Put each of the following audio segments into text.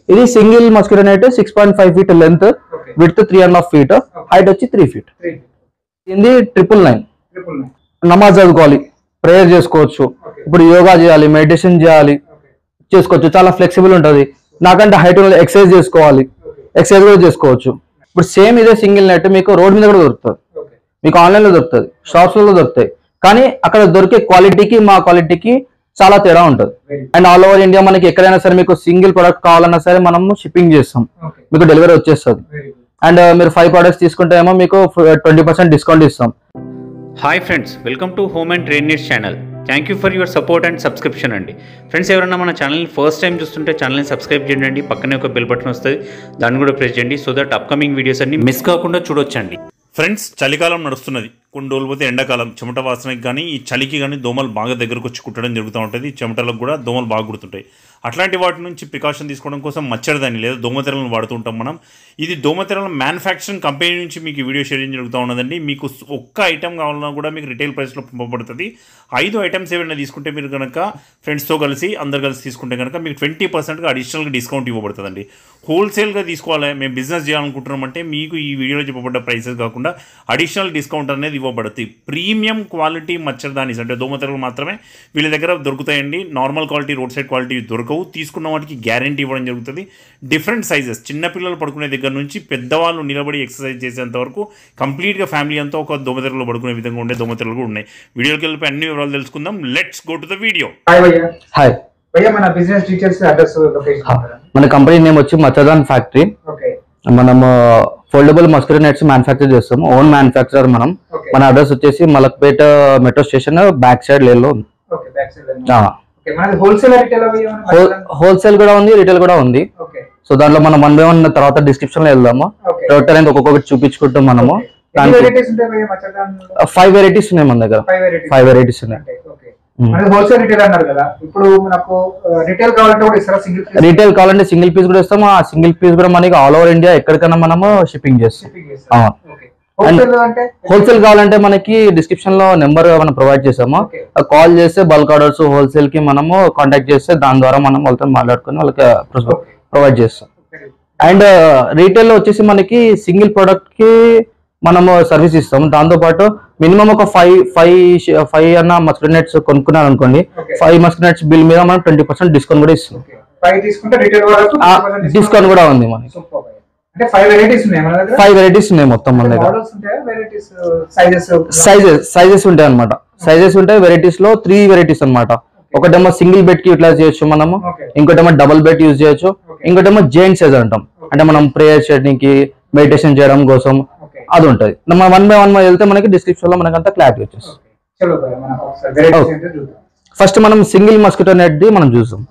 ఇది single mosquito net six point five feet length okay with three and half feet height వచ్చి three feet three ఇది triple nine triple nine నమాజ్ చదువుకోవాలి prayer చేసుకోవచ్చు okay ఇప్పుడు యోగా చేయాలి మెడిటేషన్ చేయాలి ఓకే చేసుకోవచ్చు చాలా ఫ్లెక్సిబుల్ ఉంటుంది నాకంటే హైట్ ఎక్సర్సైజ్ చేసుకోవాలి ఓకే ఎక్సర్సైజ్ కూడా చేసుకోవచ్చు ఇప్పుడు సేమ్ ఇదే సింగిల్ నెట్ మీకు రోడ్ మీద కూడా దొరుకుతుంది ఓకే మీకు ఆన్లైన్ లో దొరుకుతుంది షాప్స్ లో దొరుకుతాయి కానీ అక్కడ దొరికే క్వాలిటీకి మా క్వాలిటీకి చాలా తేడా ఉంటుంది very and all over India మనకి ఎక్కడైనా సరే మీకు సింగిల్ ప్రొడక్ట్ కావాలన్నా సరే మనము షిప్పింగ్ చేస్తాం ఓకే మీకు డెలివరీ వచ్చేస్తుంది వెరీ గుడ్ అండ్ మీరు ఫైవ్ ప్రొడక్ట్స్ తీసుకుంటే ఏమో మీకు ట్వంటీ పర్సెంట్ డిస్కౌంట్ ఇస్తాం hi friends welcome to home and trade needs channel thank you for your support and subscription అండి ఫ్రెండ్స్ ఎవరైనా మన ఛానల్ని ఫస్ట్ టైం చూస్తుంటే ఛానల్ని సబ్స్క్రైబ్ చేయండి పక్కనే ఒక బెల్ బటన్ వస్తుంది దాన్ని కూడా ప్రెస్ చేయండి సో దట్ అప్కమింగ్ వీడియోస్ అన్ని మిస్ కాకుండా చూడొచ్చండి ఫ్రెండ్స్ చలికాలం నడుస్తున్నది కొన్ని రోజులు పోతే ఎండాకాలం చెమట వాసనకి కానీ ఈ చలికి కానీ దోమలు బాగా దగ్గరకు వచ్చి కుట్టడం జరుగుతూ ఉంటుంది చెమటలకు కూడా దోమలు బాగా కుడుతుంటాయి అట్లాంటి వాటి నుంచి ప్రికాషన్ తీసుకోవడం కోసం మచ్చడిదాన్ని లేదా దోమతెరలను వాడుతూ ఉంటాం మనం ఇది దోమతెరల మ్యానుఫ్యాక్చరింగ్ కంపెనీ నుంచి మీకు ఈ వీడియో షేర్ చేయడం జరుగుతూ ఉన్నదండి మీకు ఒక్క ఐటమ్ కావాలన్నా కూడా మీకు రిటైల్ ప్రైస్లో పంపబడుతుంది ఐదు ఐటమ్స్ ఏమైనా తీసుకుంటే మీరు కనుక ఫ్రెండ్స్తో కలిసి అందరు కలిసి తీసుకుంటే కనుక మీకు ట్వంటీ పర్సెంట్గా అడిషనల్గా డిస్కౌంట్ ఇవ్వబడుతుందండి హోల్సేల్గా తీసుకోవాలి మేము బిజినెస్ చేయాలనుకుంటున్నామంటే మీకు ఈ వీడియోలో చెప్పబడ్డ ప్రైసెస్ కాకుండా అడిషనల్ డిస్కౌంట్ అనేది ఇవ్వబడుతుంది ప్రీమియం క్వాలిటీ మచ్చర్దానిస్ అంటే దోమతెరలు మాత్రమే వీళ్ళ దగ్గర దొరుకుతాయండి normal quality road side quality దొరకవు తీసుకున్న వాటికి గ్యారంటీ ఇవ్వడం జరుగుతుంది డిఫరెంట్ సైజెస్ చిన్నపిల్లలు పడుకునే దగ్గర నుంచి పెద్దవాళ్ళు నిలబడి ఎక్సర్సైజ్ చేసేంత వరకు కంప్లీట్గా ఫ్యామిలీ అంతా ఒక దోమతెరలో పడుకునే విధంగా ఉండే దోమతెరలు కూడా ఉన్నాయి వీడియోకి వెళ్ళి అన్ని వివరాలు తెలుసుకుందాం let's go to the video hi భయ్యా హాయ్ భయ్యా మన బిజినెస్ డీటెయిల్స్ అడ్రస్ లొకేషన్ మన కంపెనీ నేమ్ వచ్చి మచ్చదాన్ ఫ్యాక్టరీ ఓకే మనము ఫోల్డబుల్ మస్కిటో నెట్స్ మ్యానుఫ్యాక్చర్ చేస్తాము ఓన్ మ్యానుఫ్యాక్చరర్ మనం ఓకే మన అడ్రస్ వచ్చేసి Malakpet metro station back side లేలో ఉంది ఓకే బ్యాక్ సైడ్ ఓకే మనది హోల్సేల్ రిటైల్ భయ్యా హోల్సేల్ కూడా ఉంది రిటైల్ కూడా ఉంది ఓకే సో దాంట్లో మనం వన్ బై వన్ తర్వాత డిస్క్రిప్షన్ లో వెళ్దాము ఓకే టోటల్ అనేది ఒక్కొక్కటి చూపించుకుంటూ మనము ఎన్ని వెరైటీస్ ఉంటాయి భయ్యా మచ్చదాన్ ఫైవ్ వెరైటీస్ ఉన్నాయి మన దగ్గర ఫైవ్ వెరైటీస్ ఫైవ్ వెరైటీస్ ఉన్నాయి అంటే ఓకే మనది హోల్సేల్ రిటైల్ అన్నారు కదా ఇప్పుడు మనకు రిటైల్ కావాలంటే కూడా ఇస్తారా సింగిల్ పీస్ రీటైల్ కావాలంటే సింగిల్ పీస్ కూడా ఇస్తాము ఆ సింగిల్ పీస్ కూడా మనకి ఆల్ ఓవర్ ఇండియా ఎక్కడికైనా మనము షిప్పింగ్ చేస్తాం షిప్పింగ్ చేస్తారా అవును. ఓకే హోల్సేల్ అంటే హోల్సేల్ కావాలంటే మనకి డిస్క్రిప్షన్ లో నెంబర్ మనం ప్రొవైడ్ చేసాము ఓకే కాల్ చేస్తే బల్క్ ఆర్డర్స్ హోల్సేల్ కి మనము కాంటాక్ట్ చేస్తే దాని ద్వారా మనం వాళ్ళతో మాట్లాడుకొని వాళ్ళకి ప్రొవైడ్ చేస్తాం అండ్ రీటైల్ లో వచ్చేసి మనకి సింగిల్ ప్రొడక్ట్ కి మనము సర్వీస్ ఇస్తాం దాంతో పాటు మినిమం ఒక ఫైవ్ ఫైవ్ ఫైవ్ అన్న మస్కిటో నెట్స్ కొనుక్కున్నారు అనుకోండి Okay. Five mosquito nets bill మీద మనం ట్వంటీ పర్సెంట్ డిస్కౌంట్ కూడా ఇస్తాం ఓకే ఫైవ్ తీసుకుంటే రిటైల్ వరకు డిస్కౌంట్ కూడా ఉంది మనకి సూపర్ అంటే ఫైవ్ వెరైటీస్ ఉన్నాయి మన దగ్గర ఫైవ్ వెరైటీస్ ఉన్నాయి మొత్తం మన దగ్గర మోడల్స్ ఉంటాయా వెరైటీస్ సైజెస్ సైజెస్ సైజెస్ ఉంటాయి అనమాట సైజెస్ ఉంటాయి వెరైటీస్ లో త్రీ వెరైటీస్ అన్నమాట ఒకటేమో సింగిల్ బెడ్ కి యూటిలైజ్ చేయొచ్చు మనము ఓకే ఇంకోటేమో డబుల్ బెడ్ యూజ్ చేయొచ్చు Okay. ఇంకోటేమో జైంట్ సైజ్ అంటాం అంటే మనం ప్రేయర్ చేయడానికి మెడిటేషన్ చేయడం కోసం ఓకే అది ఉంటుంది మనం వన్ బై వన్ వెళ్తే మనకి డిస్క్రిప్షన్ లో మనకి అంతా క్లారిటీ వచ్చేస్తుంది ఓకే చలో భయ్యా మనం ఒకసారి వెరైటీస్ ఏంటో చూద్దాం ఫస్ట్ మనం సింగిల్ మస్కిటో నెట్ ది మనం చూసాం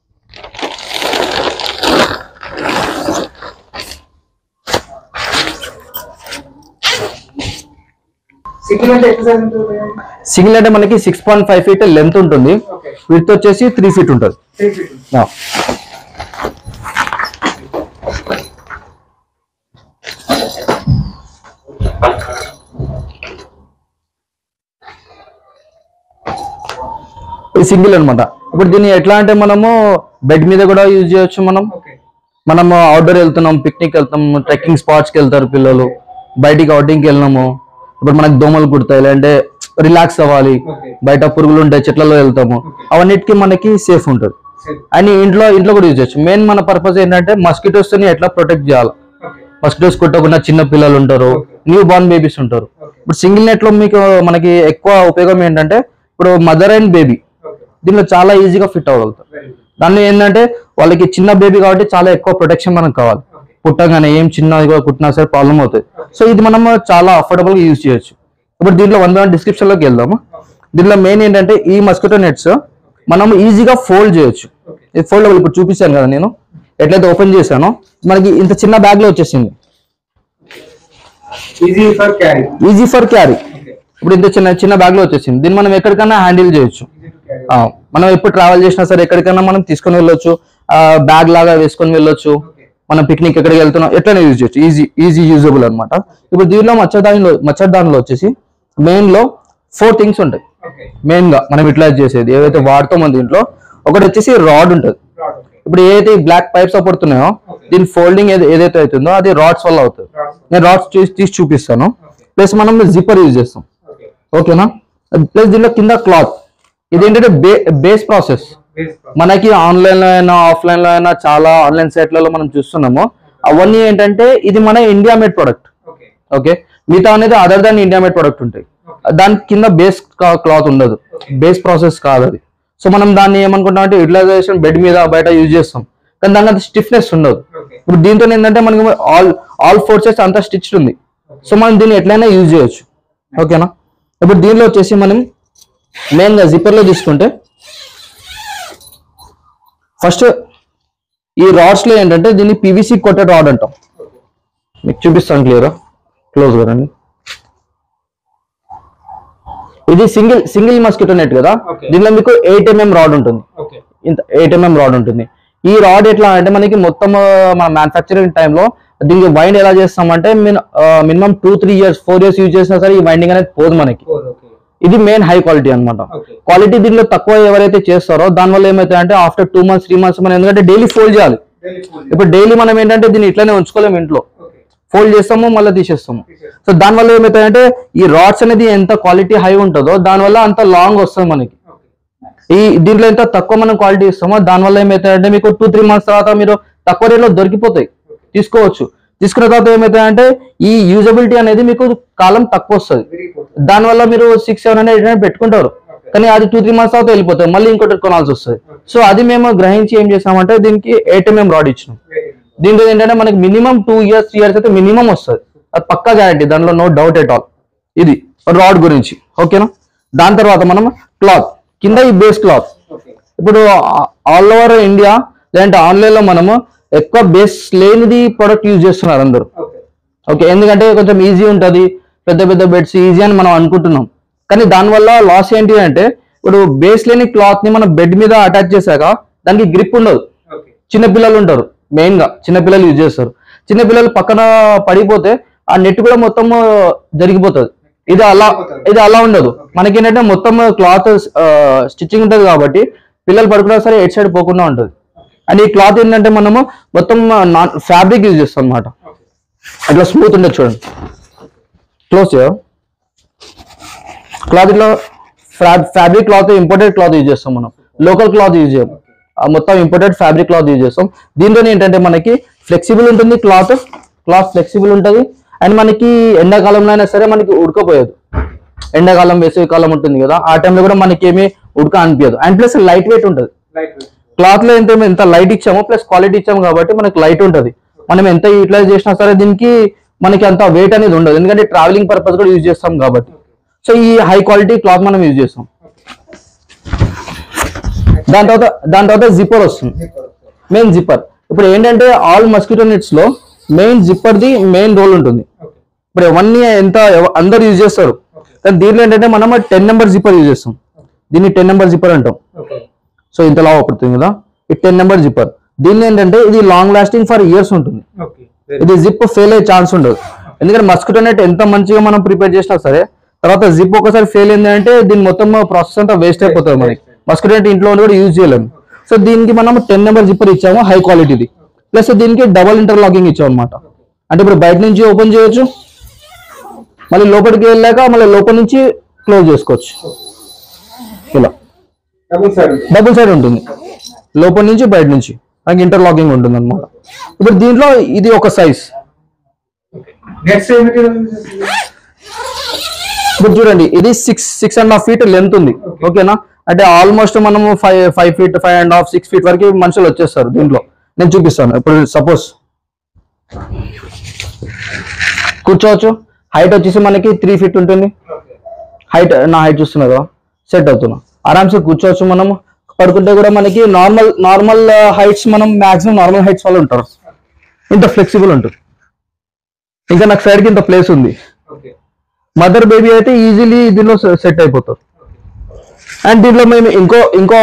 సింగిల్ అంటే ఎంత సైజ్ ఉంటుంది భయ్యా సింగిల్ అంటే మనకి six point five feet length ఉంటుంది ఓకే విత్ వచ్చేసి త్రీ ఫీట్ ఉంటుంది త్రీ ఫీట్ ఆ. ఇది సింగిల్ అన్నమాట ఇప్పుడు దీన్ని ఎట్లా అంటే మనము బెడ్ మీద కూడా యూజ్ చేయొచ్చు మనం ఓకే మనము అవుట్డోర్ వెళ్తున్నాం పిక్నిక్ వెళ్తాం ట్రెక్కింగ్ స్పాట్స్ కి వెళ్తారు పిల్లలు బయటికి outing కి వెళ్ళినాము ఇప్పుడు మనకి దోమలు కుడతాయి లేదంటే రిలాక్స్ అవ్వాలి ఓకే బయట పురుగులు ఉంటాయి చెట్లలో వెళ్తాము అవన్నిటికీ మనకి సేఫ్ ఉంటుంది సరే అని ఇంట్లో ఇంట్లో కూడా యూజ్ చేయొచ్చు మెయిన్ మన పర్పస్ ఏంటంటే మస్కిటోస్ ని ఎట్లా ప్రొటెక్ట్ చేయాలి ఓకే మస్కిటోస్ కుట్టకుండా చిన్న పిల్లలు ఉంటారు న్యూ బార్న్ బేబీస్ ఉంటారు ఓకే ఇప్పుడు సింగిల్ నెట్ లో మీకు మనకి ఎక్కువ ఉపయోగం ఏంటంటే ఇప్పుడు మదర్ అండ్ బేబీ ఓకే దీనిలో చాలా ఈజీగా ఫిట్ అవ్వగలుగుతారు వెరీ గుడ్ దానిలో ఏంటంటే వాళ్ళకి చిన్న బేబీ కాబట్టి చాలా ఎక్కువ ప్రొటెక్షన్ మనకు కావాలి ఓకే పుట్టగానే ఏం చిన్నది కూడా కుట్టినా సరే ప్రాబ్లం అవుతుంది సో ఇది మనం చాలా అఫోర్డబుల్ గా యూజ్ చేయొచ్చు ఇప్పుడు దీంట్లో వన్ బై వన్ డిస్క్రిప్షన్ లోకి వెళ్దాము దీంట్లో మెయిన్ ఏంటంటే ఈ మస్కిటో నెట్స్ మనం ఈజీగా ఫోల్డ్ చేయొచ్చు ఓకే ఇది ఫోల్డబుల్ ఇప్పుడు చూపిస్తాను కదా నేను ఎట్లయితే ఓపెన్ చేశానో మనకి ఇంత చిన్న బ్యాగ్ లో వచ్చేసింది easy for carry easy for carry okay ఇప్పుడు ఇంత చిన్న చిన్న బ్యాగ్ లో వచ్చేసింది దీన్ని మనం ఎక్కడికైనా హ్యాండిల్ చేయొచ్చు ఈజీ టు క్యారీ ఆ, మనం ఎప్పుడు ట్రావెల్ చేసినా సరే ఎక్కడికైనా మనం తీసుకొని వెళ్ళొచ్చు బ్యాగ్ లాగా వేసుకొని వెళ్ళొచ్చు ఓకే మనం పిక్నిక్ ఎక్కడికి వెళ్తున్నాం ఎట్లనే యూజ్ చేయొచ్చు ఈజీ ఈజీ యూజబుల్ అనమాట ఇప్పుడు దీనిలో మచ్చదానిలో మచ్చదానిలో వచ్చేసి మెయిన్ లో ఫోర్ థింగ్స్ ఉంటాయి ఓకే మెయిన్ గా మనం యూటిలైజ్ చేసేది ఏవైతే వాడతామో దీంట్లో ఒకటి వచ్చేసి రాడ్ ఉంటుంది రాడ్ ఓకే ఇప్పుడు ఏదైతే బ్లాక్ పైప్స్ పడుతున్నాయో Okay. దీని ఫోల్డింగ్ ఏదైతే అవుతుందో అది రాడ్స్ వల్ల అవుతుంది నేను రాడ్స్ తీసి తీసి చూపిస్తాను ప్లస్ మనం జిప్పర్ యూజ్ చేస్తాం ఓకే ఓకేనా ప్లస్ దీనిలో కింద క్లాత్ ఇది ఏంటంటే బే బేస్ ప్రాసెస్ బేస్ మనకి ఆన్లైన్ లో అయినా ఆఫ్లైన్ లో అయినా చాలా ఆన్లైన్ సైట్లలో మనం చూస్తున్నాము అవన్నీ ఏంటంటే ఇది మన India made product okay okay మిగతా అనేది other than India made product ఉంటాయి దాని కింద బేస్ క్లాత్ ఉండదు బేస్ ప్రాసెస్ కాదు అది సో మనం దాన్ని ఏమనుకుంటాం అంటే యూటిలైజేషన్ బెడ్ మీద బయట యూజ్ చేస్తాం కానీ దానికి అంత స్టిఫ్నెస్ ఉండదు ఓకే ఇప్పుడు దీంతో ఏంటంటే మనకి ఆల్ ఆల్ ఫోర్సెస్ అంతా స్టిచ్డ్ ఉంది సో మనం దీన్ని ఎట్లయినా యూజ్ చేయొచ్చు ఓకేనా ఇప్పుడు దీనిలో వచ్చేసి మనం మెయిన్గా జిప్పర్లో తీసుకుంటే ఫస్ట్ ఈ రాడ్స్ లో ఏంటంటే దీన్ని పీవీసీ కొట్టెడ్ రాడ్ అంటాం మీకు చూపిస్తాను క్లియర్ క్లోజ్ కదండి ఇది సింగిల్ సింగిల్ మస్కిటో నెట్ కదా Okay. దీనిలో మీకు ఎయిట్ ఎంఎం రాడ్ ఉంటుంది ఓకే ఇంత ఎయిట్ ఎంఎం రాడ్ ఉంటుంది ఈ రాడ్ ఎట్లా అంటే మనకి మొత్తం ఆ, మన మ్యానుఫ్యాక్చరింగ్ టైంలో దీనికి వైండ్ ఎలా చేస్తామంటే minimum two three years four years use చేసినా సరే ఈ వైండింగ్ అనేది పోదు మనకి ఓకే ఇది మెయిన్ హై క్వాలిటీ అన్నమాట ఓకే క్వాలిటీ దీనిలో తక్కువ ఎవరైతే చేస్తారో దానివల్ల ఏమైతే అంటే after two months three months మనం ఎందుకంటే డైలీ ఫోల్డ్ చేయాలి డైలీ ఫుల్ ఇప్పుడు డైలీ మనం ఏంటంటే దీన్ని ఇట్లానే ఉంచుకోలేము ఇంట్లో ఓకే ఫోల్డ్ చేస్తాము మళ్ళీ తీసేస్తాము తీసేస్తాం. సో దానివల్ల ఏమవుతాయంటే ఈ రాడ్స్ అనేది ఎంత క్వాలిటీ హై ఉంటుందో దానివల్ల అంత లాంగ్ వస్తుంది మనకి ఓకే ఈ దీంట్లో ఎంత తక్కువ మనం క్వాలిటీ ఇస్తామో దానివల్ల ఏమవుతాయంటే మీకు టూ త్రీ మంత్స్ తర్వాత మీరు తక్కువ రేట్లో దొరికిపోతాయి తీసుకోవచ్చు తీసుకున్న తర్వాత ఏమవుతాయంటే ఈ యూజబిలిటీ అనేది మీకు కాలం తక్కువ వస్తుంది విరిగిపోతుంది దానివల్ల మీరు six seven hundred eight hundred పెట్టుకుంటారు ఓకే కానీ అది టూ త్రీ మంత్స్ తర్వాత వెళ్ళిపోతాయి మళ్ళీ ఇంకోటి కొనాల్సి వస్తుంది సో అది మేము గ్రహించి ఏం చేసామంటే దీనికి ఎయిట్ ఎంఎం రాడ్ ఇచ్చినాం దీంట్లో ఏంటంటే మనకి minimum two years three years అయితే మినిమం వస్తుంది అది పక్కా గ్యారంటీ దాంట్లో నో డౌట్ ఎట్ ఆల్ ఇది రాడ్ గురించి ఓకేనా దాని తర్వాత మనం క్లాత్ కింద ఈ బేస్ క్లాత్ ఓకే ఇప్పుడు ఆల్ ఓవర్ ఇండియా లేదంటే ఆన్లైన్ లో మనము ఎక్కువ బేస్ లేనిది ప్రొడక్ట్ యూజ్ చేస్తున్నారు అందరూ ఓకే ఓకే ఎందుకంటే కొంచెం ఈజీ ఉంటుంది పెద్ద పెద్ద బెడ్స్ ఈజీ అని మనం అనుకుంటున్నాం కానీ దానివల్ల లాస్ ఏంటి అంటే ఇప్పుడు బేస్ లేని క్లాత్ ని మనం బెడ్ మీద అటాచ్ చేశాక దానికి గ్రిప్ ఉండదు ఓకే చిన్న పిల్లలు ఉంటారు మెయిన్ గా చిన్న పిల్లలు యూజ్ చేస్తారు చిన్న పిల్లలు పక్కన పడిపోతే ఆ నెట్ కూడా మొత్తం జరిగిపోతుంది ఇది అలా ఇది అలా ఉండదు మనకి ఏంటంటే మొత్తం క్లాత్ స్టిచ్చింగ్ ఉంటుంది కాబట్టి పిల్లలు పడుకున్నా సరే ఎయిట్ సైడ్ పోకుండా ఉంటుంది అండ్ ఈ క్లాత్ ఏంటంటే మనము మొత్తం నాన్ ఫ్యాబ్రిక్ యూజ్ చేస్తాం అనమాట ఓకే అట్లా స్మూత్ ఉండదు చూడండి క్లోజ్ చేయ క్లాత్ ఇట్లా fabric cloth imported cloth use చేస్తాం మనం లోకల్ క్లాత్ యూజ్ చేయం ఆ మొత్తం ఇంపోర్టెడ్ ఫ్యాబ్రిక్ క్లాత్ యూజ్ చేస్తాం దీంతో ఏంటంటే మనకి ఫ్లెక్సిబుల్ ఉంటుంది క్లాత్ క్లాత్ ఫ్లెక్సిబుల్ ఉంటుంది అండ్ మనకి ఎండాకాలంలో అయినా సరే మనకి ఉడకపోయేది ఎండాకాలం వేసవి కాలం ఉంటుంది కదా ఆ టైంలో కూడా మనకి ఏమీ ఉడక అనిపించదు అండ్ ప్లస్ లైట్ వెయిట్ ఉంటుంది లైట్ క్లాత్ లో ఎంత ఎంత లైట్ ఇచ్చామో ప్లస్ క్వాలిటీ ఇచ్చాము కాబట్టి మనకి లైట్ ఉంటుంది మనం ఎంత యూటిలైజ్ చేసినా సరే దీనికి మనకి అంత వెయిట్ అనేది ఉండదు ఎందుకంటే ట్రావెలింగ్ పర్పస్ కూడా యూజ్ చేస్తాం కాబట్టి సో ఈ హై క్వాలిటీ క్లాత్ మనం యూజ్ చేస్తాం దాని తర్వాత దాని తర్వాత జిప్పర్ వస్తుంది మెయిన్ జిప్పర్ ఇప్పుడు ఏంటంటే ఆల్ మస్కిటో నెట్స్ లో main zipper the main role ఉంటుంది ఓకే ఇప్పుడు ఇవన్నీ ఎంత ఎవ- అందరు యూజ్ చేస్తారు కానీ దీంట్లో ఏంటంటే మనం టెన్ నెంబర్ జిప్పర్ యూజ్ చేస్తాం దీన్ని టెన్ నెంబర్ జిప్పర్ అంటాం ఓకే సో ఇంత లావు పడుతుంది కదా ఈ టెన్ నెంబర్ జిప్పర్ దీన్ని ఏంటంటే ఇది లాంగ్ లాస్టింగ్ ఫర్ ఇయర్స్ ఉంటుంది ఓకే ఇది జిప్ ఫెయిల్ అయ్యే ఛాన్స్ ఉండదు ఎందుకంటే మస్కిటో నెట్ ఎంత మంచిగా మనం ప్రిపేర్ చేసినా సరే తర్వాత జిప్ ఒకసారి ఫెయిల్ అయింది అంటే దీని మొత్తం ప్రాసెస్ అంతా వేస్ట్ అయిపోతుంది మనకి మస్కిటో నెట్ ఇంట్లో ఉండి కూడా యూజ్ చేయలేము సో దీనికి మనం టెన్ నెంబర్ జిప్పర్ ఇచ్చాము హై క్వాలిటీది ప్లస్ దీనికి డబల్ ఇంటర్ లాకింగ్ ఇచ్చాము అనమాట అంటే ఇప్పుడు బయట నుంచి ఓపెన్ చేయొచ్చు మళ్ళీ లోపలికి వెళ్ళాక మళ్ళీ లోపల నుంచి క్లోజ్ చేసుకోవచ్చు ఇలా డబుల్ సైడ్ డబుల్ సైడ్ ఉంటుంది లోపల నుంచి బయట నుంచి మనకి ఇంటర్ లాకింగ్ ఉంటుంది అనమాట ఇప్పుడు దీంట్లో ఇది ఒక సైజ్ నెక్స్ట్ ఏమిటి ఇప్పుడు చూడండి ఇది six six and half feet length ఉంది ఓకేనా అంటే ఆల్మోస్ట్ మనము five five feet five and half six feet వరకు మనుషులు వచ్చేస్తారు దీంట్లో నేను చూపిస్తాను ఇప్పుడు సపోజ్ కూర్చోవచ్చు హైట్ వచ్చేసి మనకి త్రీ ఫీట్ ఉంటుంది ఓకే హైట్ నా హైట్ చూస్తున్నారు సెట్ అవుతున్నా ఆరామ్సే కూర్చోవచ్చు మనము పడుకుంటే కూడా మనకి నార్మల్ నార్మల్ హైట్స్ మనం మాక్సిమం నార్మల్ హైట్స్ వాళ్ళు ఉంటారు ఇంత ఫ్లెక్సిబుల్ ఉంటుంది ఇంకా నాకు side కి ఇంత ప్లేస్ ఉంది ఓకే మదర్ బేబీ అయితే ఈజీలీ దీనిలో సెట్ అయిపోతారు అండ్ దీంట్లో మేము ఇంకో ఇంకో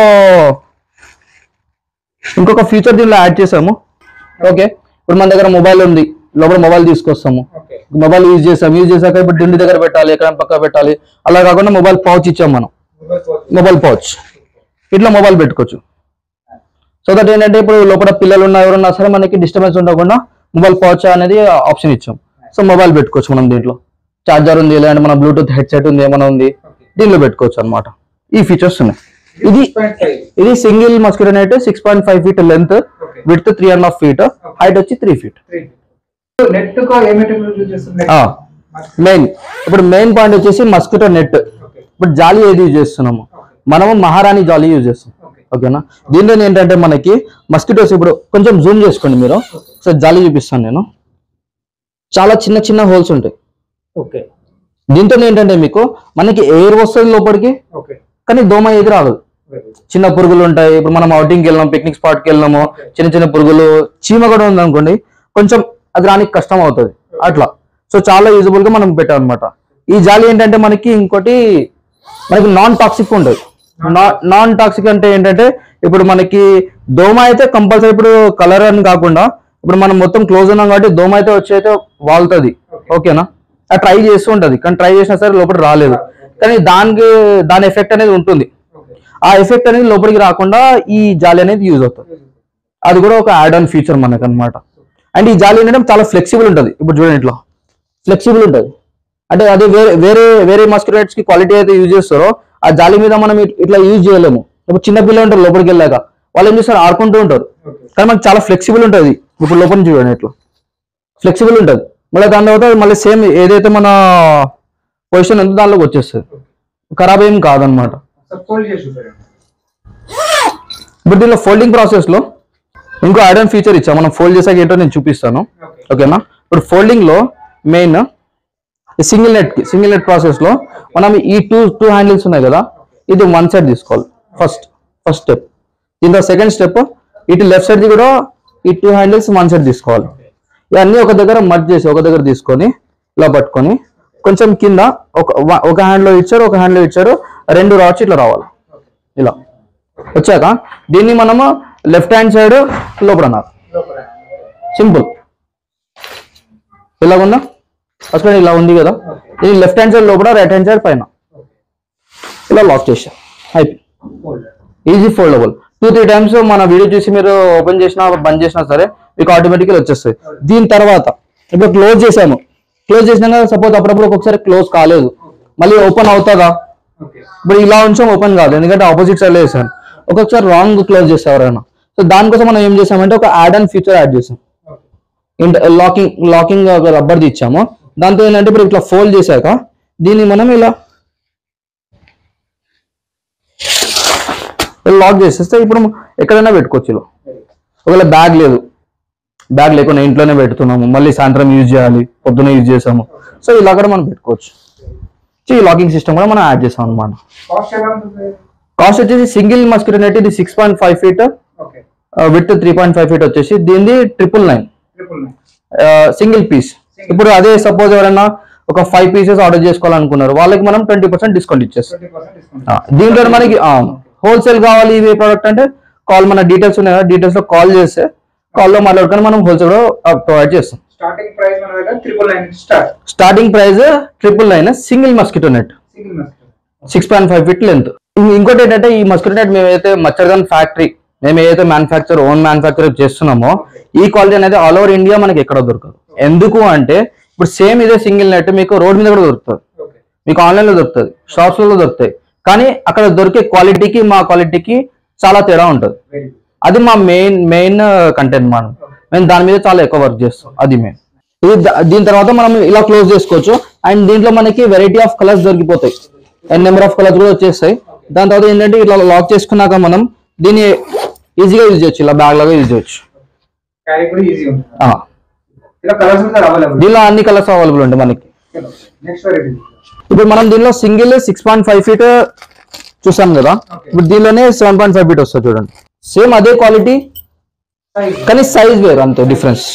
ఇంకొక ఫీచర్ దీనిలో యాడ్ చేసాము ఓకే ఇప్పుడు మన దగ్గర మొబైల్ ఉంది లోపల మొబైల్ తీసుకొస్తాము ఓకే మొబైల్ యూజ్ చేసాం యూజ్ చేశాక ఇప్పుడు దిండి దగ్గర పెట్టాలి ఎక్కడ పక్క పెట్టాలి అలా కాకుండా మొబైల్ పౌచ్ ఇచ్చాం మనం మొబైల్ ఫోన్ మొబైల్ పౌచ్ ఇట్లా మొబైల్ పెట్టుకోవచ్చు సో దట్ ఏంటంటే ఇప్పుడు లోపల పిల్లలు ఉన్నా ఎవరున్నా సరే మనకి డిస్టర్బెన్స్ ఉండకుండా మొబైల్ పౌచ్ అనేది ఆప్షన్ ఇచ్చాం సో మొబైల్ పెట్టుకోవచ్చు మనం దీంట్లో చార్జర్ ఉంది లేదంటే మన బ్లూటూత్ హెడ్సెట్ ఉంది ఏమైనా ఉంది దీనిలో పెట్టుకోవచ్చు అన్నమాట ఈ ఫీచర్స్ ఉన్నాయి ఇది ఇది single mosquito net six point five feet length Okay. With three and half feet height వచ్చి త్రీ ఫీట్ నెట్ కో ఏ మెటీరియల్ యూజ్ చేస్తుంది మెయిన్ ఇప్పుడు మెయిన్ పాయింట్ వచ్చేసి మస్కిటో నెట్ ఓకే ఇప్పుడు జాలి ఏది యూజ్ చేస్తున్నాము మనము మహారాణి జాలి యూజ్ చేస్తాం ఓకే ఓకేనా దీంట్లో ఏంటంటే మనకి మస్కిటోస్ ఇప్పుడు కొంచెం జూమ్ చేసుకోండి మీరు సో జాలి చూపిస్తాను నేను చాలా చిన్న చిన్న హోల్స్ ఉంటాయి ఓకే దీంతో ఏంటంటే మీకు మనకి ఎయిర్ వస్తుంది లోపలికి ఓకే కానీ దోమ ఏది రాదు చిన్న పురుగులు ఉంటాయి ఇప్పుడు మనం అవుటింగ్కి వెళ్ళినాం పిక్నిక్ స్పాట్కి వెళ్ళినాము చిన్న చిన్న పురుగులు చీమ కూడా ఉంది అనుకోండి కొంచెం అది రానికి కష్టం అవుతుంది అట్లా సో చాలా యూజబుల్ గా మనం పెట్టాం అనమాట ఈ జాలి ఏంటంటే మనకి ఇంకోటి మనకి నాన్ టాక్సిక్ ఉంటుంది నాన్ టాక్సిక్ అంటే ఏంటంటే ఇప్పుడు మనకి దోమ అయితే కంపల్సరీ ఇప్పుడు కలర్ అని కాకుండా ఇప్పుడు మనం మొత్తం క్లోజ్ ఉన్నాం కాబట్టి దోమ అయితే వచ్చి అయితే వాళ్తుంది ఓకేనా అది ట్రై చేస్తూ ఉంటది కానీ ట్రై చేసినా సరే లోపల రాలేదు కానీ దానికి దాని ఎఫెక్ట్ అనేది ఉంటుంది ఆ ఎఫెక్ట్ అనేది లోపలికి రాకుండా ఈ జాలి అనేది యూజ్ అవుతుంది అది కూడా ఒక యాడ్ ఆన్ ఫీచర్ మనకు అనమాట అండ్ ఈ జాలి ఏంటంటే చాలా ఫ్లెక్సిబుల్ ఉంటుంది ఇప్పుడు చూడండి ఇట్లా ఫ్లెక్సిబుల్ ఉంటుంది అంటే అది వేరే వేరే వేరే మస్కిటోస్ కి క్వాలిటీ అయితే యూజ్ చేస్తారో ఆ జాలి మీద మనం ఇట్- ఇట్లా యూజ్ చేయలేము ఇప్పుడు చిన్న పిల్లలు ఉంటారు లోపలికి వెళ్ళాక వాళ్ళు ఏం చేస్తారు ఆడుకుంటూ ఉంటారు కానీ మనకి చాలా ఫ్లెక్సిబుల్ ఉంటుంది ఇప్పుడు లోపల నుంచి చూడండి ఇట్లా ఫ్లెక్సిబుల్ ఉంటుంది మళ్ళీ దాని తర్వాత మళ్ళీ సేమ్ ఏదైతే మన పొజిషన్ ఉందో దానిలోకి వచ్చేస్తుంది ఖరాబ్ ఏం కాదనమాట ఫోల్డ్ చేసి చూడండి ఇప్పుడు దీనిలో ఫోల్డింగ్ ప్రాసెస్ లో ఇంకో యాడ్ ఆన్ ఫీచర్ ఇచ్చా మనం ఫోల్డ్ చేసాక ఏంటో నేను చూపిస్తాను ఓకే ఓకేనా ఇప్పుడు ఫోల్డింగ్ లో మెయిన్ సింగిల్ నెట్ కి సింగిల్ నెట్ ప్రాసెస్ లో మనం ఈ టూ టూ హ్యాండిల్స్ ఉన్నాయి కదా ఇది వన్ సైడ్ తీసుకోవాలి ఫస్ట్ ఫస్ట్ స్టెప్ దీంతో సెకండ్ స్టెప్ ఇటు లెఫ్ట్ సైడ్ ది కూడా ఈ టూ హ్యాండిల్స్ వన్ సైడ్ తీసుకోవాలి ఇవన్నీ ఒక దగ్గర మర్జ్ చేసి ఒక దగ్గర తీసుకొని ఇలా పట్టుకొని కొంచెం కింద ఒక వ- ఒక హ్యాండ్ లో ఇచ్చారు ఒక హ్యాండ్ లో ఇచ్చారు రెండు రాడ్స్ ఇట్లా రావాలి ఇలా వచ్చాక దీన్ని మనము లెఫ్ట్ హ్యాండ్ సైడ్ లోపల అన్నారు లోపల సింపుల్ ఇలా ఉందా అసలు ఇలా ఉంది కదా ఇది లెఫ్ట్ హ్యాండ్ సైడ్ లోపల రైట్ హ్యాండ్ సైడ్ పైన ఇలా లాక్ చేసా అయిపోయి fold easy foldable two three times మన వీడియో చూసి మీరు ఓపెన్ చేసినా బంద్ చేసినా సరే మీకు ఆటోమేటిక్గా వచ్చేస్తుంది దీని తర్వాత ఇప్పుడు క్లోజ్ చేసాము క్లోజ్ చేసినాక సపోజ్ అప్పుడప్పుడు ఒక్కొక్కసారి క్లోజ్ కాలేదు మళ్ళీ ఓపెన్ అవుతుందా ఓకే ఇప్పుడు ఇలా ఉంచాం ఓపెన్ కాదు ఎందుకంటే ఆపోజిట్ సైడ్ వేసాను ఒక్కొక్కసారి రాంగ్ క్లోజ్ చేస్తే ఎవరైనా సో దానికోసం మనం ఏం చేసామంటే ఒక యాడ్ అండ్ ఫీచర్ యాడ్ చేసాం ఓకే లాకింగ్ లాకింగ్ రబ్బర్ది ఇచ్చాము దాంతో ఏంటంటే ఇప్పుడు ఇట్లా ఫోల్డ్ చేశాక దీన్ని మనం ఇలా లాక్ చేసేస్తే ఇప్పుడు ఎక్కడైనా పెట్టుకోవచ్చు ఇలా ఒకవేళ బ్యాగ్ లేదు బ్యాగ్ లేకుండా ఇంట్లోనే పెడుతున్నాము మళ్ళీ సాయంత్రం యూజ్ చేయాలి పొద్దున యూజ్ చేసాము సో ఇలా కూడా మనం పెట్టుకోవచ్చు సో ఈ లాకింగ్ సిస్టమ్ కూడా మనం యాడ్ చేసాం అనమాట కాస్ట్ ఎలా ఉంటుంది కాస్ట్ వచ్చేసి సింగిల్ మస్కిటో నెట్ ఇది six point five feet okay with three point five feet వచ్చేసి దీనిది triple nine triple nine single piece ఇప్పుడు అదే సపోజ్ ఎవరైనా ఒక ఫైవ్ పీసెస్ ఆర్డర్ చేసుకోవాలనుకున్నారు వాళ్ళకి మనం ట్వంటీ పర్సెంట్ డిస్కౌంట్ ఇచ్చేస్తాం ట్వంటీ పర్సెంట్ డిస్కౌంట్ ఆ, దీంట్లో మనకి హోల్సేల్ కావాలి ఇవి ప్రోడక్ట్ అంటే కాల్ మన డీటెయిల్స్ ఉన్నాయి కదా డీటెయిల్స్ లో కాల్ చేస్తే కాల్ లో మాట్లాడుకొని మనం హోల్సేల్ లో ప్రొవైడ్ చేస్తాం స్టార్టింగ్ ప్రైస్ మన దగ్గర triple nine start starting price triple nine single mosquito net single mosquito six point five feet length ఇంకోటి ఏంటంటే ఈ మస్కిటో నెట్ మేమైతే మచ్చర్గన్ ఫ్యాక్టరీ మేము ఏదైతే మ్యానుఫ్యాక్చర్ ఓన్ మ్యానుఫ్యాక్చర్ చేస్తున్నామో ఈ క్వాలిటీ అనేది ఆల్ ఓవర్ ఇండియా మనకి ఎక్కడ దొరకదు ఎందుకు అంటే ఇప్పుడు సేమ్ ఇదే సింగిల్ నెట్ మీకు రోడ్ మీద కూడా దొరుకుతుంది ఓకే మీకు ఆన్లైన్ లో దొరుకుతుంది షాప్స్ లో దొరుకుతాయి కానీ అక్కడ దొరికే క్వాలిటీకి మా క్వాలిటీకి చాలా తేడా ఉంటుంది వెరీ గుడ్ అది మా మెయిన్ మెయిన్ కంటెంట్ మనం మేము దాని మీద చాలా ఎక్కువ వర్క్ చేస్తాం అది మెయిన్ ఇది ద- దీని తర్వాత మనం ఇలా క్లోజ్ చేసుకోవచ్చు అండ్ దీంట్లో మనకి వెరైటీ ఆఫ్ కలర్స్ దొరికిపోతాయి అండ్ నెంబర్ ఆఫ్ కలర్స్ కూడా వచ్చేస్తాయి దాని తర్వాత ఏంటంటే ఇట్లా లాక్ చేసుకున్నాక మనం దీన్ని ఈజీగా యూజ్ చేయొచ్చు ఇలా బ్యాగ్ లాగా యూజ్ చేయొచ్చు క్యారీ కూడా ఈజీ ఉంటుంది ఆ. ఇలా కలర్స్ ఉంటారు అవైలబుల్ దీనిలో అన్ని కలర్స్ అవైలబుల్ ఉంటాయి మనకి నెక్స్ట్ వెరైటీ ఇప్పుడు మనం దీనిలో single six point five feet చూసాం కదా Okay. ఇప్పుడు దీనిలోనే సెవెన్ పాయింట్ ఫైవ్ ఫీట్ వస్తుంది చూడండి సేమ్ అదే క్వాలిటీ సైజ్ కానీ సైజ్ వేరు అంతే difference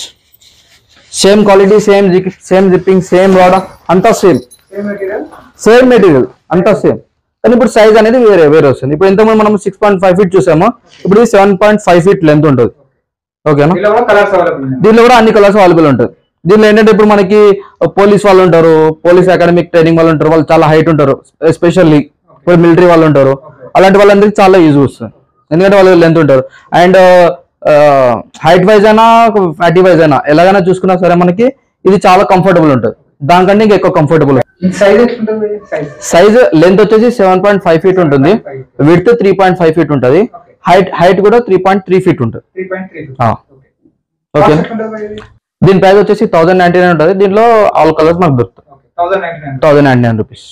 same quality same same zipping same rod అంతా same same material same material అంతా సేమ్ కానీ ఇప్పుడు సైజ్ అనేది వేరే వేరే వస్తుంది ఇప్పుడు ఇంతకుముందు మనం సిక్స్ పాయింట్ ఫైవ్ ఫీట్ చూసామో ఇప్పుడు ఇది seven point five feet length ఉంటుంది ఓకేనా దీనిలో కూడా కలర్స్ అవైలబుల్ ఉన్నాయి దీనిలో కూడా అన్ని కలర్స్ అవైలబుల్ ఉంటుంది దీనిలో ఏంటంటే ఇప్పుడు మనకి పోలీస్ వాళ్ళు ఉంటారు పోలీస్ అకాడమిక్ ట్రైనింగ్ వాళ్ళు ఉంటారు వాళ్ళు చాలా హైట్ ఉంటారు ఎస్పెషల్లీ ఇప్పుడు మిలిటరీ వాళ్ళు ఉంటారు అలాంటి వాళ్ళందరికీ చాలా యూజ్ వస్తుంది ఎందుకంటే వాళ్ళు లెంత్ ఉంటారు అండ్ హైట్ వైజ్ అయినా ఫ్యాటీ వైజ్ అయినా ఎలాగైనా చూసుకున్నా సరే మనకి ఇది చాలా కంఫర్టబుల్ ఉంటుంది దానికంటే ఇంకా ఎక్కువ కంఫర్టబుల్ సైజ్ ఎట్లుంటుంది సైజ్ సైజ్ లెంత్ వచ్చేసి సెవెన్ పాయింట్ ఫైవ్ ఫీట్ ఉంటుంది width three point five feet ఉంటుంది హైట్ హైట్ కూడా త్రీ పాయింట్ త్రీ ఫీట్ ఉంటుంది త్రీ పాయింట్ త్రీ ఆ. ఓకే ఎట్లుంటుంది ఇది దీని ప్రైస్ వచ్చేసి థౌసండ్ నైన్టీ నైన్ ఉంటుంది దీంట్లో ఆల్ కలర్స్ మనకు దొరుకుతాయి okay thousand ninety nine thousand ninety nine rupees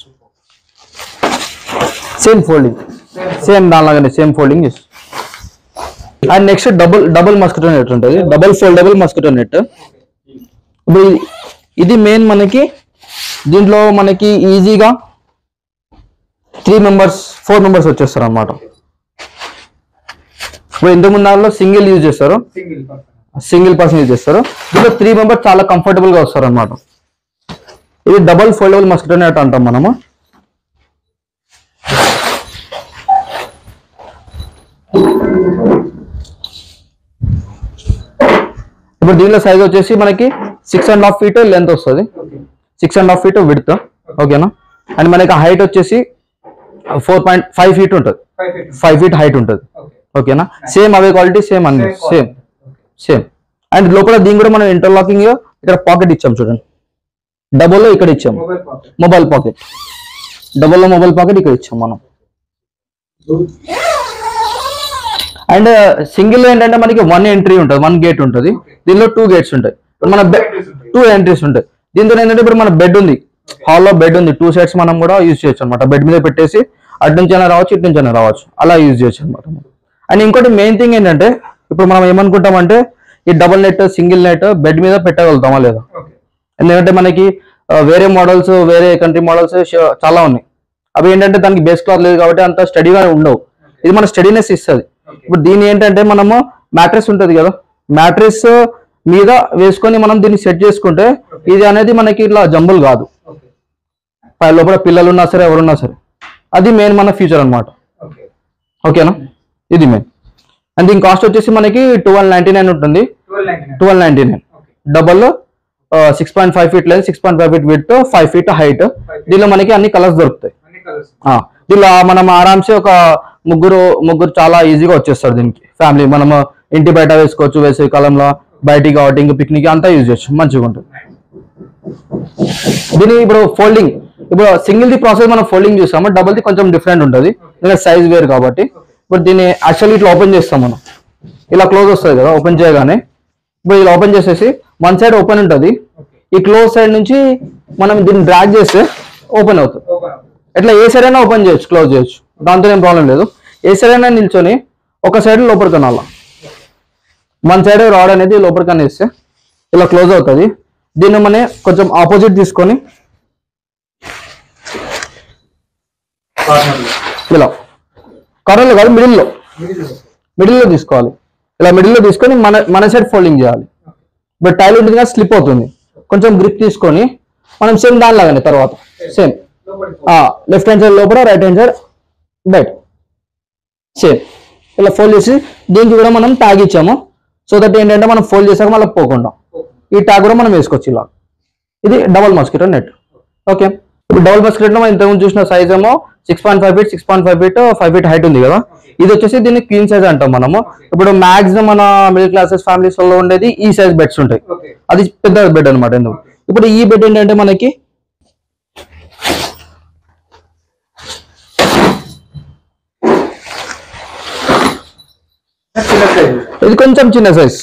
same folding same దానిలాగానే same folding and next double double mosquito net ఉంటుంది డబుల్ ఫోల్డబుల్ మస్కిటో నెట్ ఇప్పుడు ఇది- ఇది మెయిన్ మనకి దీంట్లో మనకి ఈజీగా త్రీ మెంబర్స్ ఫోర్ మెంబర్స్ వచ్చేస్తారు అనమాట ఇప్పుడు ఇంతకు ముందు దానిలో సింగిల్ యూజ్ చేస్తారు single person single person use చేస్తారు దీంట్లో త్రీ మెంబర్స్ చాలా కంఫర్టబుల్ గా వస్తారు అనమాట ఇది డబల్ ఫోల్డబుల్ మస్కిటో నెట్ అంటాం మనము ఇప్పుడు దీనిలో సైజ్ వచ్చేసి మనకి six and half feet length వస్తుంది okay six and half feet width ఓకేనా అండ్ మనకి హైట్ వచ్చేసి ఫోర్ పాయింట్ ఫైవ్ ఫీట్ ఉంటుంది five feet five feet height ఉంటుంది ఓకే ఓకేనా సేమ్ అవే క్వాలిటీ సేమ్ అన్ని సేమ్ సేమ్ అండ్ లోపల దీని కూడా మనం ఇంటర్లాకింగ్ ఇక్కడ పాకెట్ ఇచ్చాం చూడండి డబుల్ లో ఇక్కడ ఇచ్చాం mobile pocket mobile pocket double లో మొబైల్ పాకెట్ ఇక్కడ ఇచ్చాం మనం అండ్ సింగిల్ ఏంటంటే మనకి వన్ ఎంట్రీ ఉంటుంది వన్ గేట్ ఉంటుంది దీనిలో టూ గేట్స్ ఉంటాయి ఇప్పుడు మన entries ఉంటాయి. టూ ఎంట్రీస్ ఉంటాయి దీంతో ఏంటంటే ఇప్పుడు మన బెడ్ ఉంది హాల్లో బెడ్ ఉంది టూ సైడ్స్ మనం కూడా యూజ్ చేయొచ్చు అనమాట బెడ్ మీద పెట్టేసి అటు నుంచి అయినా రావచ్చు ఇటు నుంచి అయినా రావచ్చు అలా యూజ్ చేయొచ్చు అనమాట అండ్ ఇంకోటి మెయిన్ థింగ్ ఏంటంటే ఇప్పుడు మనం ఏమనుకుంటామంటే ఈ double net single net bed మీద పెట్టగలుగుతామా లేదా ఓకే ఎందుకంటే మనకి ఆ, వేరే మోడల్స్ వేరే కంట్రీ మోడల్స్ చాలా ఉన్నాయి అవి ఏంటంటే దానికి బేస్ క్లాత్ లేదు కాబట్టి అంత స్టడీగా ఉండవు ఇది మన స్టడీనెస్ ఇస్తుంది ఇప్పుడు దీని ఏంటంటే మనము మ్యాట్రెస్ ఉంటుంది కదా మ్యాట్రెస్ మీద వేసుకొని మనం దీన్ని సెట్ చేసుకుంటే ఇది అనేది మనకి ఇట్లా జంబుల్ కాదు ఓకే పై లోపల పిల్లలు ఉన్నా సరే ఎవరున్నా సరే అది మెయిన్ మన ఫ్యూచర్ అన్నమాట ఓకే ఓకేనా ఇది మెయిన్ అండ్ దీని కాస్ట్ వచ్చేసి మనకి ట్వెల్వ్ నైన్టీ నైన్ ఉంటుంది twelve ninety nine twelve ninety nine okay double six point five feet length six point five feet with five feet height దీనిలో మనకి అన్ని కలర్స్ దొరుకుతాయి అన్ని కలర్స్ ఆ, దీనిలో మనం ఆరామ్సే ఒక ముగ్గురు ముగ్గురు చాలా ఈజీగా వచ్చేస్తారు దీనికి ఫ్యామిలీ మనం ఇంటి బయట వేసుకోవచ్చు వేసే కాలంలో బయటికి అవుటింగ్ పిక్నిక్ అంతా యూజ్ చేయొచ్చు మంచిగా ఉంటుంది దీని ఇప్పుడు ఫోల్డింగ్ ఇప్పుడు సింగిల్ ది ప్రాసెస్ మనం ఫోల్డింగ్ చూస్తాము డబుల్ ది కొంచెం డిఫరెంట్ ఉంటుంది ఎందుకంటే సైజ్ వేరు కాబట్టి ఇప్పుడు దీన్ని యాక్చువల్లీ ఇట్లా ఓపెన్ చేస్తాం మనం ఇలా క్లోజ్ వస్తుంది కదా ఓపెన్ చేయగానే ఇప్పుడు ఇలా ఓపెన్ చేసేసి వన్ సైడ్ ఓపెన్ ఉంటుంది ఈ క్లోజ్ సైడ్ నుంచి మనం దీన్ని డ్రాగ్ చేస్తే ఓపెన్ అవుతుంది ఓపెన్ ఎట్లా ఏ సైడ్ అయినా ఓపెన్ చేయొచ్చు క్లోజ్ చేయొచ్చు దాంతో ఏం ప్రాబ్లం లేదు ఏ సైడ్ అయినా నిల్చొని ఒక సైడ్ లోపలికి అనాల వన్ సైడ్ రాడ్ అనేది లోపలికి అనేస్తే ఇలా క్లోజ్ అవుతుంది దీన్ని మనం కొంచెం ఆపోజిట్ తీసుకొని ఇలా కర్రలో కాదు మిడిల్లో మిడిల్లో తీసుకోవాలి ఇలా మిడిల్లో తీసుకొని మన మన సైడ్ ఫోల్డింగ్ చేయాలి ఇప్పుడు టైల్ ఉంటుంది కదా స్లిప్ అవుతుంది కొంచెం గ్రిప్ తీసుకొని మనం సేమ్ దానిలాగానే తర్వాత సేమ్ లెఫ్ట్ హ్యాండ్ సైడ్ లోపల రైట్ హ్యాండ్ సైడ్ బయట సేమ్ ఇలా ఫోల్డ్ చేసి దీనికి కూడా మనం ట్యాగ్ ఇచ్చాము సో దట్ ఏంటంటే మనం ఫోల్డ్ చేసాక మళ్ళీ పోకుండా ఈ ట్యాగ్ కూడా మనం వేసుకోవచ్చు ఇలా ఇది డబల్ మస్కిటో నెట్ ఓకే ఇప్పుడు డబుల్ మస్కిటో మనం ఇంతకుముందు చూసిన సైజ్ ఏమో six point five feet six point five feet five feet height ఉంది కదా ఇది వచ్చేసి దీన్ని క్వీన్ సైజ్ అంటాం మనము ఇప్పుడు మాక్సిమం మన మిడిల్ క్లాసెస్ ఫ్యామిలీస్ లో ఉండేది ఈ సైజ్ బెడ్స్ ఉంటాయి ఓకే అది పెద్ద బెడ్ అనమాట ఎందుకు ఇప్పుడు ఈ బెడ్ ఏంటంటే మనకి చిన్న సైజ్ ఇది కొంచెం చిన్న సైజ్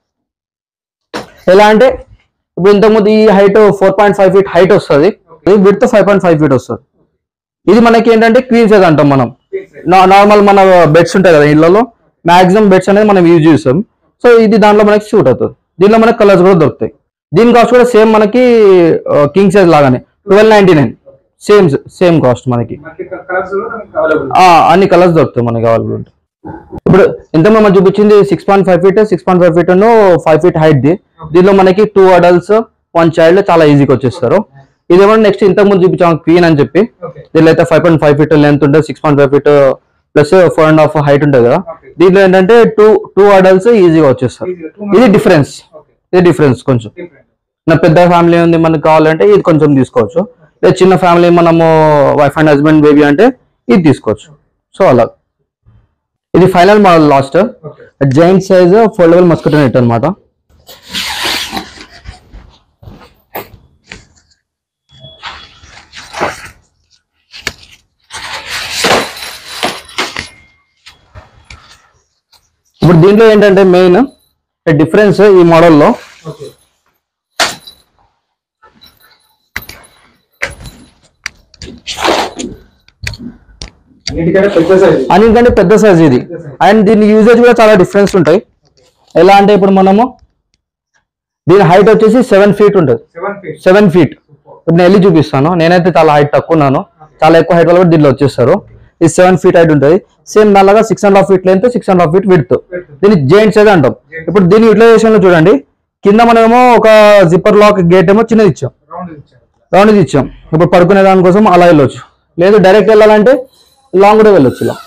ఎలా అంటే ఇప్పుడు ఇంతకుముందు ఈ height four point five feet height వస్తుంది ఇది width five point five feet వస్తుంది ఇది మనకి ఏంటంటే క్వీన్ సైజ్ అంటాం మనం నార్మల్ మన బెడ్స్ ఉంటాయి కదా ఇళ్లలో మాక్సిమం బెడ్స్ అనేది మనం యూజ్ చేస్తాం సో ఇది దాంట్లో మనకి సూట్ అవుతుంది దీనిలో మనకి కలర్స్ కూడా దొరుకుతాయి దీని కాస్ట్ కూడా సేమ్ మనకి కింగ్ సైజ్ లాగానే twelve ninety nine same same cost మనకి మనకి కలర్స్ కూడా మనకి అవైలబుల్ ఆ, అన్ని కలర్స్ దొరుకుతాయి మనకి అవైలబుల్ ఉంటాయి ఇప్పుడు ఎంత మనం చూపించింది six point five feet six point five feet five feet height ది దీనిలో మనకి టూ అడల్ట్స్ వన్ చైల్డ్ చాలా ఈజీగా వచ్చేస్తారు ఇదేమో నెక్స్ట్ ఇంతకు ముందు చూపించాము క్వీన్ అని చెప్పి ఓకే దీనిలో అయితే five point five feet length ఉంటుంది six point five feet plus four and half height ఉంటుంది కదా Okay. దీంట్లో ఏంటంటే టూ టూ అడల్ట్స్ ఈజీగా వచ్చేస్తారు Easy గా, two ఇది months. డిఫరెన్స్ ఓకే ఇది డిఫరెన్స్ కొంచెం డిఫరెంట్ నా పెద్ద ఫ్యామిలీ ఉంది మనకు కావాలంటే ఇది కొంచెం తీసుకోవచ్చు లేదా చిన్న ఫ్యామిలీ మనము వైఫ్ అండ్ హస్బెండ్ బేబీ అంటే ఇది తీసుకోవచ్చు సో అలా ఇది final model last okay giant size foldable mosquito net అనమాట ఇప్పుడు దీంట్లో ఏంటంటే మెయిన్ డిఫరెన్స్ ఈ మోడల్లో ఓకే అన్నిటికంటే పెద్ద సైజ్ అన్నింటికంటే పెద్ద సైజ్ ఇది అండ్ దీని యూజేజ్ కూడా చాలా డిఫరెన్స్ ఉంటాయి ఎలా అంటే ఇప్పుడు మనము దీని హైట్ వచ్చేసి సెవెన్ ఫీట్ ఉంటుంది సెవెన్ ఫీట్ సెవెన్ ఫీట్ ఇప్పుడు నేను వెళ్ళి చూపిస్తాను నేనైతే చాలా హైట్ తక్కువ ఉన్నాను చాలా ఎక్కువ హైట్ వాళ్ళు కూడా దీనిలో వచ్చేస్తారు ఇది సెవెన్ ఫీట్ హైట్ ఉంటుంది సేమ్ దానిలాగా six and half feet length six and half feet width దీన్ని జైంట్ సైజ్ అంటాం ఇప్పుడు దీని యూటిలైజేషన్ లో చూడండి కింద మనమేమో ఒక జిప్పర్ లాక్ గేట్ ఏమో చిన్నది ఇచ్చాం రౌండ్ ఇచ్చారు రౌండ్ ఇచ్చాం ఇప్పుడు పడుకునే దానికోసం అలా వెళ్ళొచ్చు లేదు డైరెక్ట్ వెళ్ళాలంటే లాంగ్ కూడా వెళ్ళొచ్చు ఇలా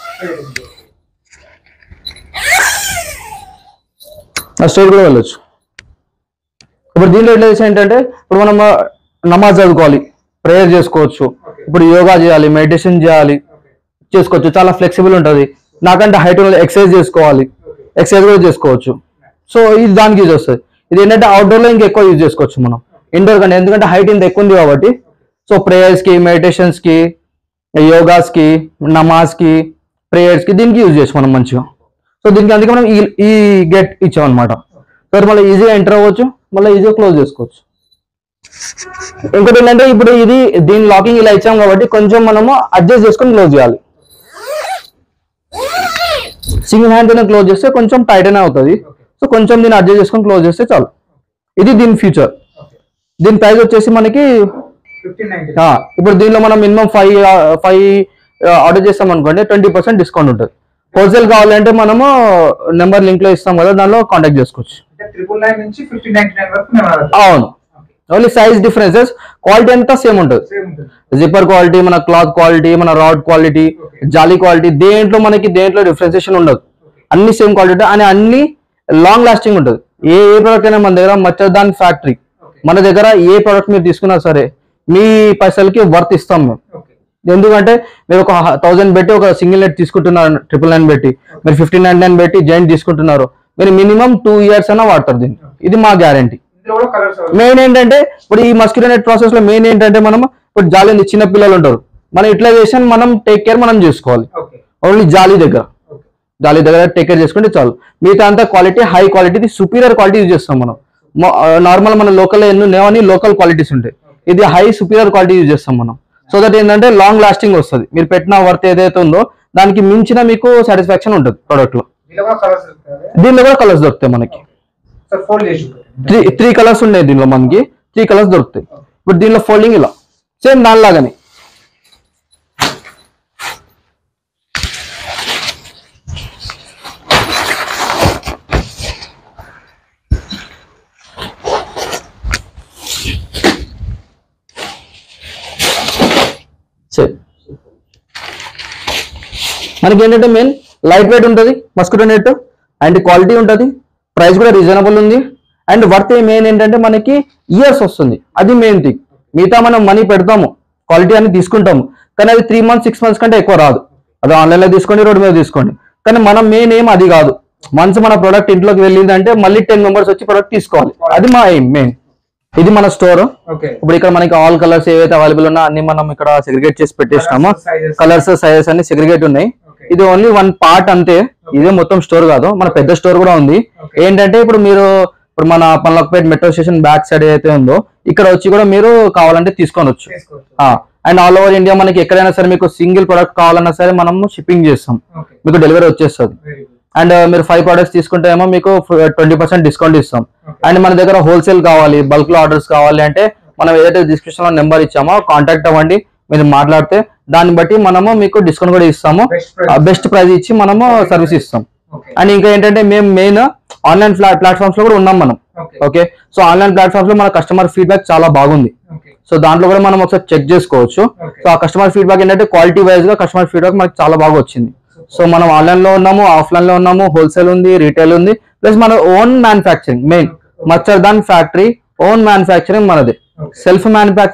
స్ట్రైట్ కూడా వెళ్ళొచ్చు ఇప్పుడు దీంట్లో ఎట్లా చేసి ఏంటంటే ఇప్పుడు మనం నమాజ్ చదువుకోవాలి ప్రేయర్ చేసుకోవచ్చు ఇప్పుడు యోగా చేయాలి మెడిటేషన్ చేయాలి చేసుకోవచ్చు చాలా ఫ్లెక్సిబుల్ ఉంటుంది నాకంటే హైట్ ఎక్సర్సైజ్ చేసుకోవాలి ఎక్సర్సైజ్ కూడా చేసుకోవచ్చు సో ఇది దానికి యూజ్ వస్తుంది ఇది ఏంటంటే అవుట్డోర్ లో ఇంకా ఎక్కువ యూజ్ చేసుకోవచ్చు మనం ఇండోర్ కంటే ఎందుకంటే హైట్ ఇంత ఎక్కువ ఉంది కాబట్టి సో ప్రేయర్స్ కి మెడిటేషన్స్ కి యోగాస్ కి నమాజ్ కి ప్రేయర్స్ కి దీనికి యూజ్ చేస్తాం మనం మంచిగా సో దీనికి అందుకే మనం ఈ ఈ గెట్ ఇచ్చాం అనమాట సో మళ్ళీ ఈజీగా ఎంటర్ అవ్వచ్చు మళ్ళీ ఈజీగా క్లోజ్ చేసుకోవచ్చు ఇంకోటి ఏంటంటే ఇప్పుడు ఇది దీని లాకింగ్ ఇలా ఇచ్చాం కాబట్టి కొంచెం మనము అడ్జస్ట్ చేసుకొని క్లోజ్ చేయాలి సింగిల్ హ్యాండ్ తోనే క్లోజ్ చేస్తే కొంచెం టైట్ అనే అవుతుంది సో కొంచెం దీన్ని అడ్జస్ట్ చేసుకొని క్లోజ్ చేస్తే చాలు ఇది దీని ఫ్యూచర్ ఓకే దీని ప్రైస్ వచ్చేసి మనకి ఫిఫ్టీన్ నైన్టీ ఆ, ఇప్పుడు దీనిలో మనం మినిమం ఫైవ్ ఫైవ్ ఆర్డర్ చేస్తాం అనుకోండి ట్వంటీ పర్సెంట్ డిస్కౌంట్ ఉంటుంది హోల్సేల్ కావాలంటే మనము నెంబర్ లింక్ లో ఇస్తాం కదా దానిలో కాంటాక్ట్ చేసుకోవచ్చు అంటే ట్రిపుల్ నైన్ నుంచి ఫిఫ్టీన్ నైన్టీ నైన్ వరకు మేము అవును ఓన్లీ సైజ్ డిఫరెన్సెస్ క్వాలిటీ అంతా సేమ్ ఉంటుంది సేమ్ ఉంటుంది జిప్పర్ క్వాలిటీ మన క్లాత్ క్వాలిటీ మన రాడ్ క్వాలిటీ జాలీ క్వాలిటీ దేంట్లో మనకి దేంట్లో డిఫరెన్సియేషన్ ఉండదు అన్ని సేమ్ క్వాలిటీ అని అన్ని లాంగ్ లాస్టింగ్ ఉంటుంది ఏ ఏ ప్రోడక్ట్ అయినా మన దగ్గర మచ్చదాన్ ఫ్యాక్టరీ మన దగ్గర ఏ ప్రోడక్ట్ మీరు తీసుకున్నా సరే మీ పైసలకి వర్త్ ఇస్తాం మేము ఓకే ఎందుకంటే మీరు ఒక థౌసండ్ పెట్టి ఒక సింగిల్ నెట్ తీసుకుంటున్నారు ట్రిపుల్ నైన్ పెట్టి మీరు ఫిఫ్టీన్ నైన్ నైన్ పెట్టి జాయింట్ తీసుకుంటున్నారు మీరు మినిమం టూ ఇయర్స్ అయినా వాడతారు దీన్ని ఇది మా గ్యారంటీ ఇందులో కూడా కలర్స్ మెయిన్ ఏంటంటే ఇప్పుడు ఈ మస్కిటో నెట్ ప్రాసెస్ లో మెయిన్ ఏంటంటే మనం ఇప్పుడు జాలి ఉంది, చిన్న పిల్లలు ఉంటారు మన యూటిలైజేషన్ మనం టేక్ కేర్ మనం చేసుకోవాలి ఓకే ఓన్లీ జాలి దగ్గర ఓకే జాలి దగ్గర టేక్ కేర్ చేసుకుంటే చాలు మిగతా అంతా quality high quality superior quality use చేస్తాం మనం నార్మల్ మన లోకల్ ఎన్ని ఉన్నాయని లోకల్ క్వాలిటీస్ ఉంటాయి ఇది హై సుపీరియర్ క్వాలిటీ యూజ్ చేస్తాం మనం సో దట్ ఏంటంటే లాంగ్ లాస్టింగ్ వస్తుంది మీరు పెట్టిన వర్త్ ఏదైతే ఉందో దానికి మించిన మీకు సాటిస్ఫాక్షన్ ఉంటుంది ప్రోడక్ట్ లో దీనిలో కూడా కలర్స్ ఉంటాయి దీనిలో కూడా కలర్స్ దొరుకుతాయి మనకి సార్ ఫోల్డ్ చేసి చూడండి. త్రీ త్రీ కలర్స్ ఉన్నాయి దీనిలో మనకి త్రీ కలర్స్ దొరుకుతాయి ఇప్పుడు దీనిలో ఫోల్డింగ్ ఇలా సేమ్ దానిలాగానే సేమ్ మనకి ఏంటంటే మెయిన్ లైట్ వెయిట్ ఉంటుంది మస్కిటో నెట్ అండ్ క్వాలిటీ ఉంటుంది ప్రైస్ కూడా రీజనబుల్ ఉంది అండ్ వర్త్ మెయిన్ ఏంటంటే మనకి ఇయర్స్ వస్తుంది అది మెయిన్ థింగ్ మిగతా మనం మనీ పెడతాము క్వాలిటీ అని తీసుకుంటాము కానీ అది త్రీ మంత్స్ సిక్స్ మంత్స్ కంటే ఎక్కువ రాదు అది ఆన్లైన్లో తీసుకోండి రోడ్డు మీద తీసుకోండి కానీ మనం మెయిన్ ఏం అది కాదు వన్స్ మన ప్రోడక్ట్ ఇంట్లోకి వెళ్ళిందంటే మళ్ళీ టెన్ మెంబర్స్ వచ్చి ప్రోడక్ట్ తీసుకోవాలి అది మా ఎయిమ్ మెయిన్ ఇది మన స్టోర్ ఓకే ఇప్పుడు ఇక్కడ మనకి ఆల్ కలర్స్ ఏవైతే అవైలబుల్ ఉన్నా అన్ని మనం ఇక్కడ సెగ్రిగేట్ చేసి పెట్టేసినాము Colours, sizes. కలర్స్ సైజెస్ అన్ని సెగ్రిగేట్ ఉన్నాయి Okay. ఇది ఓన్లీ వన్ పార్ట్ అంతే ఇదే మొత్తం స్టోర్ కాదు మన పెద్ద స్టోర్ కూడా ఉంది Okay. ఏంటంటే ఇప్పుడు మీరు ఇప్పుడు మన పల్లక్పేట్ మెట్రో స్టేషన్ బ్యాక్ సైడ్ అయితే ఉందో ఇక్కడ వచ్చి కూడా మీరు కావాలంటే తీసుకొనొచ్చు చేసుకోవచ్చు అండ్ ఆల్ ఓవర్ ఇండియా మనకి ఎక్కడైనా సరే మీకు సింగిల్ ప్రొడక్ట్ కావాలన్నా సరే మనము షిప్పింగ్ చేస్తాం ఓకే మీకు డెలివరీ వచ్చేస్తుంది వెరీ గుడ్ అండ్ మీరు ఫైవ్ ప్రొడక్ట్స్ తీసుకుంటే ఏమో మీకు ట్వంటీ పర్సెంట్ డిస్కౌంట్ ఇస్తాం అండ్ మన దగ్గర హోల్సేల్ కావాలి బల్క్ లో ఆర్డర్స్ కావాలి అంటే మనం ఏదైతే డిస్క్రిప్షన్ లో నెంబర్ ఇచ్చామో కాంటాక్ట్ అవ్వండి మీరు మాట్లాడితే దాన్ని బట్టి మనము మీకు డిస్కౌంట్ కూడా ఇస్తాము బెస్ట్ ప్రైస్ బెస్ట్ ప్రైస్ ఇచ్చి మనము సర్వీస్ ఇస్తాం ఓకే అండ్ ఇంకా ఏంటంటే మేము మెయిన్ ఆన్లైన్ ప్లాట్ఫామ్స్ లో కూడా ఉన్నాం మనం okay okay so online platforms లో మన కస్టమర్ ఫీడ్బ్యాక్ చాలా బాగుంది ఓకే సో దాంట్లో కూడా మనం ఒకసారి చెక్ చేసుకోవచ్చు Okay. సో ఆ కస్టమర్ ఫీడ్బ్యాక్ ఏంటంటే క్వాలిటీ వైజ్ గా కస్టమర్ ఫీడ్బ్యాక్ మనకి చాలా బాగా వచ్చింది సో మనం ఆన్లైన్ లో ఉన్నాము ఆఫ్లైన్ లో ఉన్నాము హోల్సేల్ ఉంది రీటైల్ ఉంది ప్లస్ మన ఓన్ మ్యానుఫాక్చరింగ్ మెయిన్ మచ్చర్ దాన్ ఫ్యాక్టరీ ఓన్ మ్యానుఫాక్చరింగ్ మనది Okay. Self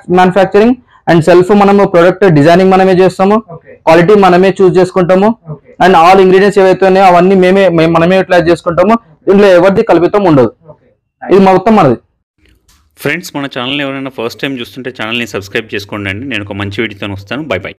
manufacturing and self మనము ప్రొడక్ట్ డిజైనింగ్ మనమే చేస్తాము ఓకే క్వాలిటీ మనమే చూస్ చేసుకుంటాము ఓకే అండ్ ఆల్ ఇంగ్రీడియంట్స్ ఏవైతే ఉన్నాయో అవన్నీ మేమే మేము మనమే యూటిలైజ్ చేసుకుంటామో దీంట్లో ఎవరిది కల్పితం ఉండదు ఓకే ఇది మొత్తం మనది ఫ్రెండ్స్ మన ఛానల్ ఎవరైనా ఫస్ట్ టైం చూస్తుంటే ఛానల్ని సబ్స్క్రైబ్ చేసుకోండి అండి నేను ఒక మంచి వీడియోతో వస్తాను బై బై